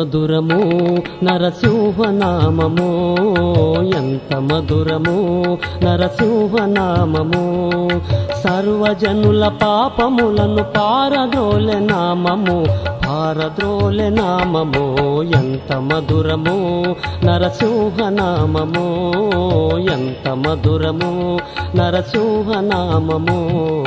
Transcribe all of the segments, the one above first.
మధురము నరసింహనామము ఎంత మధురము నరసింహనామము సర్వజనుల పాపములను పారద్రోలె నామము పారద్రోలె నామము ఎంత మధురము నరసింహనామము ఎంత మధురము నరసింహనామము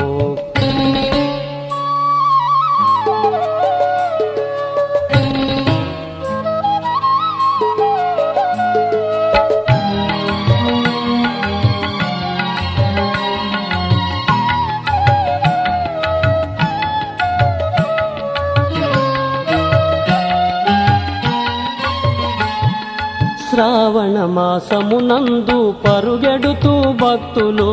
శ్రావణ మాసమునందు పరుగెడుతూ భక్తులు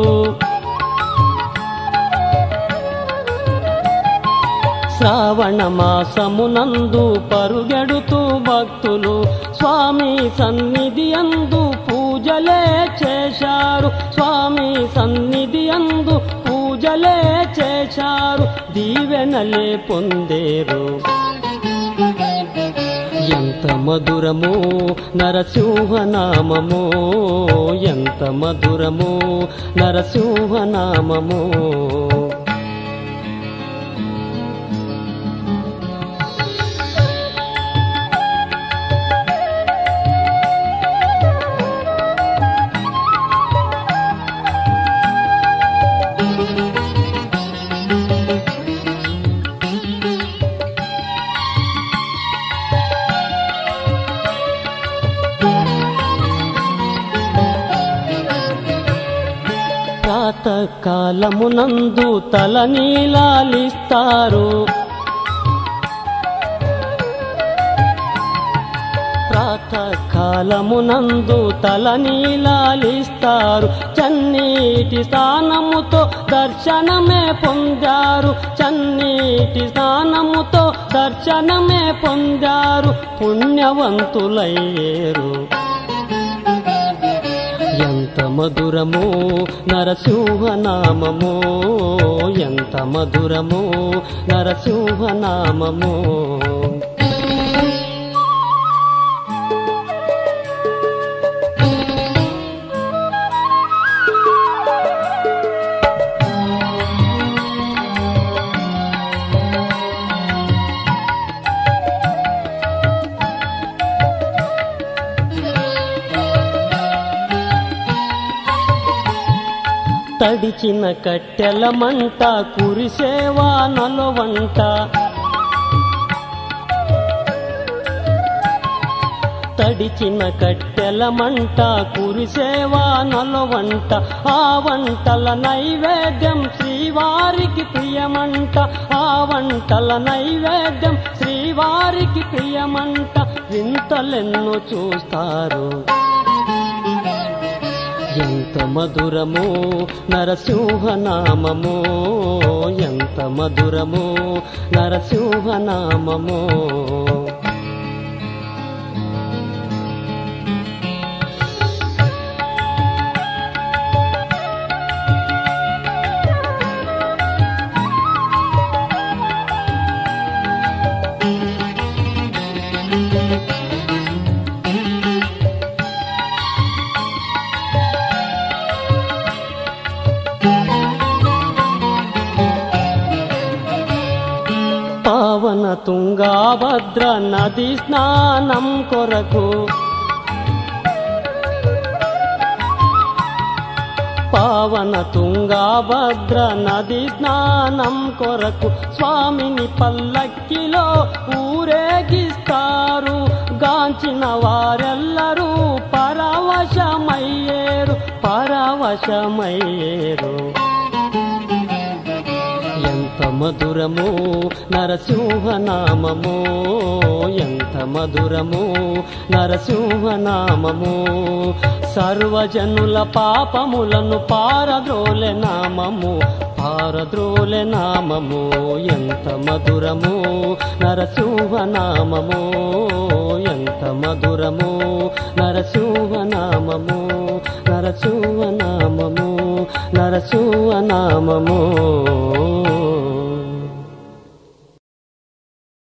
శ్రావణ మాసమునందు పరుగెడుతూ భక్తులు స్వామి సన్నిధి అందు పూజలే చేశారు స్వామి సన్నిధి అందు పూజలే చేశారు దీవెనలే పొందేరు ఎంత మధురము నరసింహనామము ఎంత మధురము నరసింహనామము ప్రాతకాలమునందు తల నీలాలిస్తారు ప్రాతకాలమునందు తల నీలాలిస్తారు చన్నీటి స్నానముతో దర్శనమే పొందారు చన్నీటి స్నానముతో దర్శనమే పొందారు పుణ్యవంతులయ్యేరు ఎంత మధురము నరసింహనామము ఎంత మధురము నరసింహనామము తడిచిన కట్టెల మంట కురిసేవా నలవంట తడిచిన కట్టెల మంట కురిసేవా నలవంట ఆ వంటల నైవేద్యం శ్రీవారికి ప్రియమంట ఆ వంటల నైవేద్యం శ్రీవారికి ప్రియమంట వింతలెన్నో చూస్తారు ఎంత మధురము నరసింహనామము ఎంత మధురము నరసింహనామము పావన తుంగాభద్ర నది స్నానం కొరకు పావన తుంగాభద్ర నది స్నానం కొరకు స్వామిని పల్లక్కిలో ఊరేగిస్తారు గాంచిన వారెల్లరూ పరవశమయ్యేరు పరవశమయ్యేరు ఎంత మధురము నరసింహనామము ఎంత మధురము నరసింహనామము సర్వజనుల పాపములను పారద్రోలె నామము పారద్రోలె నామము ఎంత మధురము నరసింహనామము ఎంత మధురము నరసింహనామము నరసింహనామము నరసింహనామము